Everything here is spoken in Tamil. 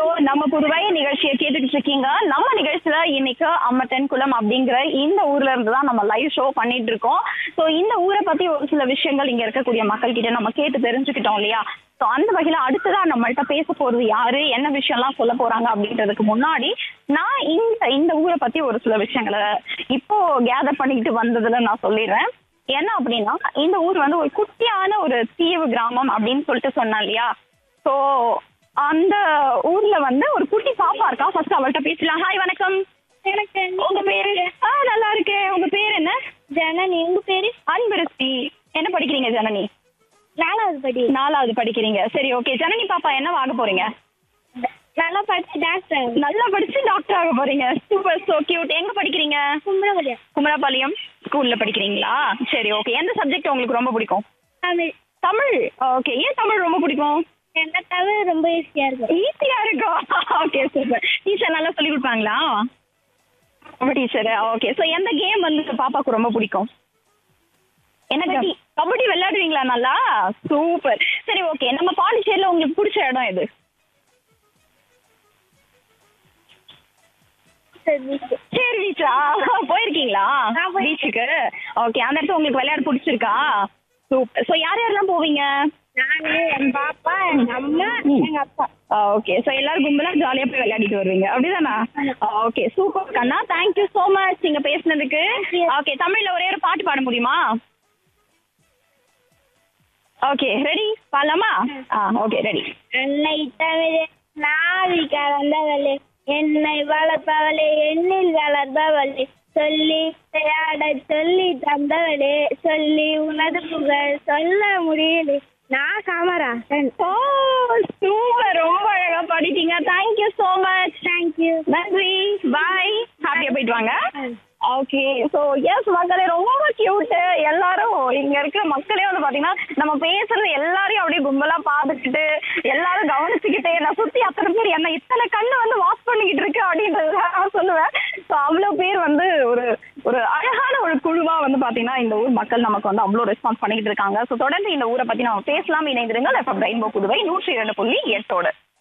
நம்ம புதுவை நிகழ்ச்சியை கேட்டுட்டு இருக்கீங்க நம்ம நிகழ்ச்சியில இன்னைக்கு அம்மட்டன் குளம் அப்படிங்கிற இந்த ஊர்ல இருந்து தான் நம்ம லைவ் ஷோ பண்ணிட்டு இருக்கோம் சோ இந்த ஊரை பத்தி ஒரு சில விஷயங்கள் இங்க இருக்கக்கூடிய மக்கள் கிட்ட நம்ம கேட்டு தெரிஞ்சுக்கிட்டோம் இல்லையா சோ அந்த வகையில அடுத்ததா நம்மள்ட்ட பேச போறது யாரு என்ன விஷயம்லாம் சொல்ல போறாங்க அப்படின்றதுக்கு முன்னாடி நான் இந்த இந்த ஊரை பத்தி ஒரு சில விஷயங்களை இப்போ கேதர் பண்ணிக்கிட்டு வந்ததுல நான் சொல்லிடுறேன் என்ன அப்படின்னா இந்த ஊர் வந்து ஒரு குட்டியான ஒரு தீவு கிராமம் அப்படின்னு சொல்லிட்டு சொன்னேன் இல்லையா சோ அந்த ஊர்ல வந்து ஒரு குட்டி பாப்பா இருக்கா ஃபர்ஸ்ட் அவள்கிட்ட பேசலாம் ஹாய் வணக்கம் எனக்கு உங்க பேரு ஆ நல்லா இருக்கேன் உங்க பேர் என்ன ஜனனி உங்க பேரு அன்பரசி என்ன படிக்கிறீங்க ஜனனி நாலாவது படி நாலாவது படிக்கிறீங்க சரி ஓகே ஜனனி பாப்பா என்ன ஆக போறீங்க நல்லா படிச்சு டாக்டர் நல்லா படிச்சு டாக்டர் ஆக போறீங்க சூப்பர் சோ கியூட் எங்க படிக்கிறீங்க கும்பிடமுடியா குமரபாளையம் ஸ்கூல்ல படிக்கிறீங்களா சரி ஓகே எந்த சப்ஜெக்ட் உங்களுக்கு ரொம்ப பிடிக்கும் தமிழ் தமிழ் ஓகே ஏன் தமிழ் ரொம்ப பிடிக்கும் எந்த தமிழ் ரொம்ப ஈஸியா இருக்கும் ஈஸியா இருக்கும் ஓகே சூப்பர் டீச்சர் நல்லா சொல்லி கொடுப்பாங்களா டீச்சர் ஓகே சோ எந்த கேம் வந்து பாப்பாக்கு ரொம்ப பிடிக்கும் என்ன கபடி கபடி விளையாடுவீங்களா நல்லா சூப்பர் சரி ஓகே நம்ம பாண்டிச்சேரியில உங்களுக்கு பிடிச்ச இடம் எது சரி சரி பீச்சா போயிருக்கீங்களா நான் போயிருக்கேன். பீச்சுக்கு ஓகே அந்த இடத்துல உங்களுக்கு விளையாட பிடிச்சிருக்கா சூப்பர் சோ யார் யாரெல்லாம் போவீங்க நானு என் பாப்பா எங்க அம்மா எங்க அப்பா ஓகே சோ எல்லாரும் கும்பலா ஜாலியா போய் விளையாடிட்டு வருவீங்க அப்படிதானா ஓகே சூப்பர் கண்ணா தேங்க்யூ சோ மச் நீங்க பேசுனதுக்கு you. ஓகே தமிழ்ல ஒரே ஒரு பாட்டு பாட முடியுமா ஓகே ரெடி பாடலாமா ஆ ஓகே ரெடி என்னை தவிர நாவி கலந்தவளே என்னை வளர்ப்பவளே எண்ணில் வளர்ப்பவளே சொல்லி விளையாட சொல்லி தந்தவளே சொல்லி உனது புகழ் சொல்ல முடியல நான் காமராசன் ஓ சூப்பர் ரொம்ப அழகா பாடிட்டீங்க தேங்க்யூ சோ மச் தேங்க்யூ நன்றி பாய் ஹாப்பியா போயிட்டு வாங்க ஓகே சோ எஸ் மக்களே ரொம்ப கியூட் எல்லாரும் இங்க இருக்கிற மக்களே வந்து பாத்தீங்கன்னா நம்ம பேசுறது எல்லாரையும் அப்படியே கும்பலா பாத்துக்கிட்டு எல்லாரும் கவனிச்சுக்கிட்டு நான் சுத்தி அத்தனை பேர் என்ன இத்தனை கண்ணு வந்து வாட்ச் பண்ணிக்கிட்டு இருக்கு அப்படின்றது நான் சொல்லுவேன் ஸோ அவ்வளவு பேர் வந்து ஒரு ஒரு அழகான ஒரு குழுவா வந்து பாத்தீங்கன்னா இந்த ஊர் மக்கள் நமக்கு வந்து அவ்வளவு ரெஸ்பான்ஸ் பண்ணிக்கிட்டு இருக்காங்க ஸோ தொடர்ந்து இந்த ஊரை பத்தி நம்ம பேசலாம் இணைந்திருங்கள் எஃப்எம் ரெயின்போ புதுவை நூற்றி இரண்டு புள்ளி எட்டோடு